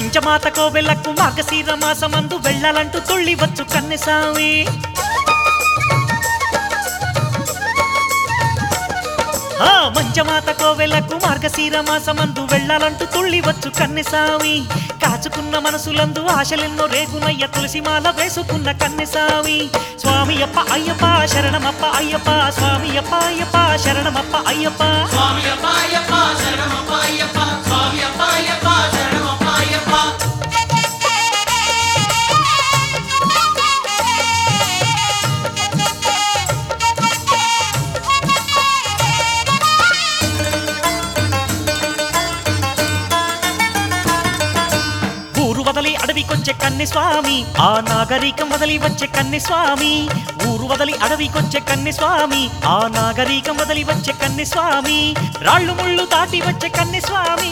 మంచమాత కోవెలకు మార్గశీర మాసమందు వెళ్ళాలంటూ తుళ్ళి వచ్చు కన్నెసామి ఆ మంచమాత కోవెలకు మార్గశీర మాసమందు వెళ్ళాలంటూ తుళ్ళి వచ్చు కన్నెసామి కాచుకున్న మనసులందు ఆశలెన్నో రేగునయ్య తులసిమాల వేసుకున్న కన్నెసామి స్వామి అప్ప అయ్యప్ప శరణమప్ప అయ్యప్ప స్వామి అప్ప అయ్యప్ప శరణమప్ప అయ్యప్ప స్వామి అప్ప అయ్యప్ప శరణమప్ప అయ్యప్ప స్వామి అప్ప అయ్యప్ప శరణమప్ప అయ్యప్ప ఊరు వదలి అడవికొచ్చే కన్నె స్వామి ఆ నాగరికం వదలి వచ్చే కన్నె స్వామి ఊరు వదలి అడవికొచ్చే కన్నె స్వామి ఆ నాగరికం వదలి వచ్చే కన్నె స్వామి రాళ్ళు ముళ్ళు దాటి వచ్చే కన్నె స్వామి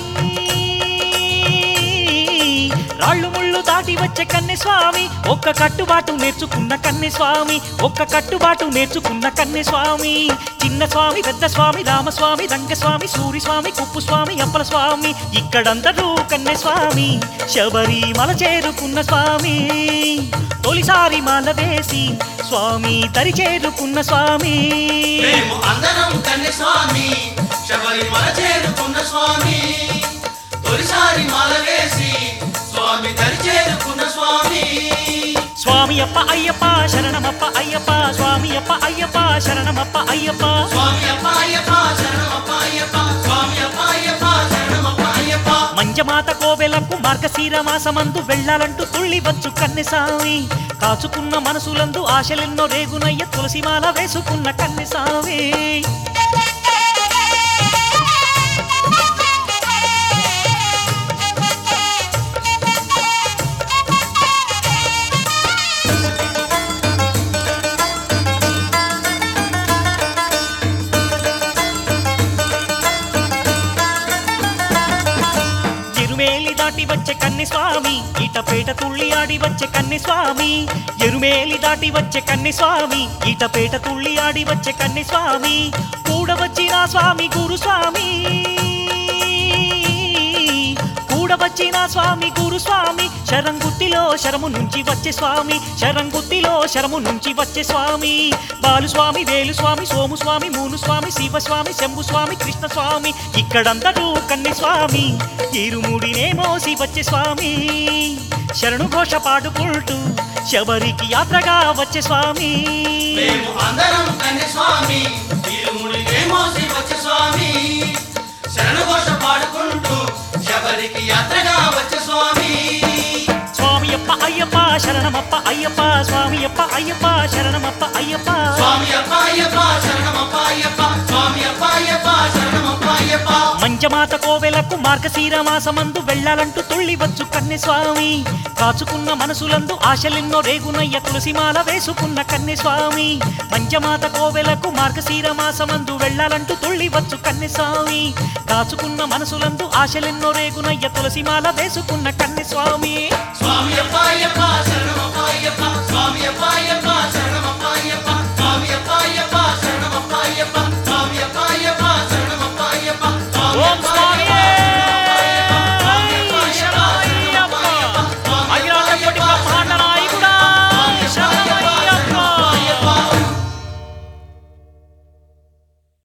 రాళ్ళు ముళ్ళు దాటి వచ్చే కన్నె స్వామి ఒక్క కట్టుబాటు నేర్చుకున్న కన్నె స్వామి ఒక్క కట్టుబాటు నేర్చుకున్న కన్నె స్వామి చిన్న స్వామి పెద్ద స్వామి రామస్వామి రంగస్వామి సూరి స్వామి కుప్పు స్వామి అప్పల స్వామి ఇక్కడందరూ కన్నె స్వామి శబరిమల చేరుకున్న స్వామి తొలిసారి మాల వేసి స్వామి తరి చేరుకున్న స్వామి మేము అందరం కన్య స్వామి శబరిమల చేరుకున్న స్వామి తొలిసారి మాల వేసి స్వామి దరి చేరుకున్న స్వామి స్వామి అప్ప అయ్యప్ప శరణమప్ప అయ్యప్ప స్వామి అప్ప అయ్యప్ప శరణమప్ప అయ్యప్ప స్వామి అప్ప అయ్యప్ప శరణమప్ప అయ్యప్ప స్వామి అప్ప అయ్యప్ప శరణమప్ప అయ్యప్ప మంజమాత కోవెలకు మార్గశీర మాసమందు వెళ్ళాలంటూ తుళ్ళి వచ్చు కన్నెసామి కాచుకున్న మనసులందు ఆశలెన్నో రేగునయ్య తులసిమాల వేసుకున్న కన్నెసామి ఎరుమేలి దాటి వచ్చే కన్నె స్వామి ఈటపేట తుళ్ళి ఆడి వచ్చే కన్నె స్వామి ఎరుమేలి దాటి వచ్చే కన్నె స్వామి ఈటపేట తుళ్ళి ఆడి వచ్చే కన్నె స్వామి కూడవచ్చిన స్వామి గురు స్వామి కూడవచ్చిన స్వామి గురు స్వామి శరంగుత్తిలో శరము నుంచి వచ్చే స్వామి శరంగుత్తిలో శరము నుంచి వచ్చే స్వామి బాలు స్వామి వేలు స్వామి సోము స్వామి మూను స్వామి శివ స్వామి శంభు స్వామి కృష్ణ స్వామి ఇక్కడందరూ కన్నె స్వామి ఇరుముడినే మోసి వచ్చే స్వామి శరణు ఘోష పాడుకుంటూ శబరికి యాత్రగా వచ్చే స్వామి మేము అందరం కన్య స్వామి తిరుముడినే మోసి వచ్చే స్వామి శరణఘోష పాడుకుంటూ శబరికి యాత్రగా వచ్చే స్వామి స్వామి అప్ప అయ్యప్ప శరణమప్ప అయ్యప్ప స్వామి అప్ప అయ్యప్ప శరణమప్ప అయ్యప్ప స్వామి అప్ప అయ్యప్ప శరణమప్ప అయ్యప్ప స్వామి అప్ప అయ్యప్ప శరణమప్ప అయ్యప్ప మంచమాత కోవెలకు మార్గశీర మాసమందు వెళ్ళాలంటూ తుళ్ళి వచ్చు కన్నె స్వామి కాచుకున్న మనసులందు ఆశలెన్నో రేగునయ్య తులసిమాల వేసుకున్న కన్నె స్వామి మంచమాత కోవెలకు మార్గశీర మాసమందు వెళ్ళాలంటూ తుళ్ళి వచ్చు కన్నె స్వామి కాచుకున్న మనసులందు ఆశలెన్నో రేగునయ్య తులసిమాల వేసుకున్న కన్నె స్వామి స్వామి అప్ప అయ్యప్ప శరణమప్ప అయ్యప్ప స్వామి అప్ప అయ్యప్ప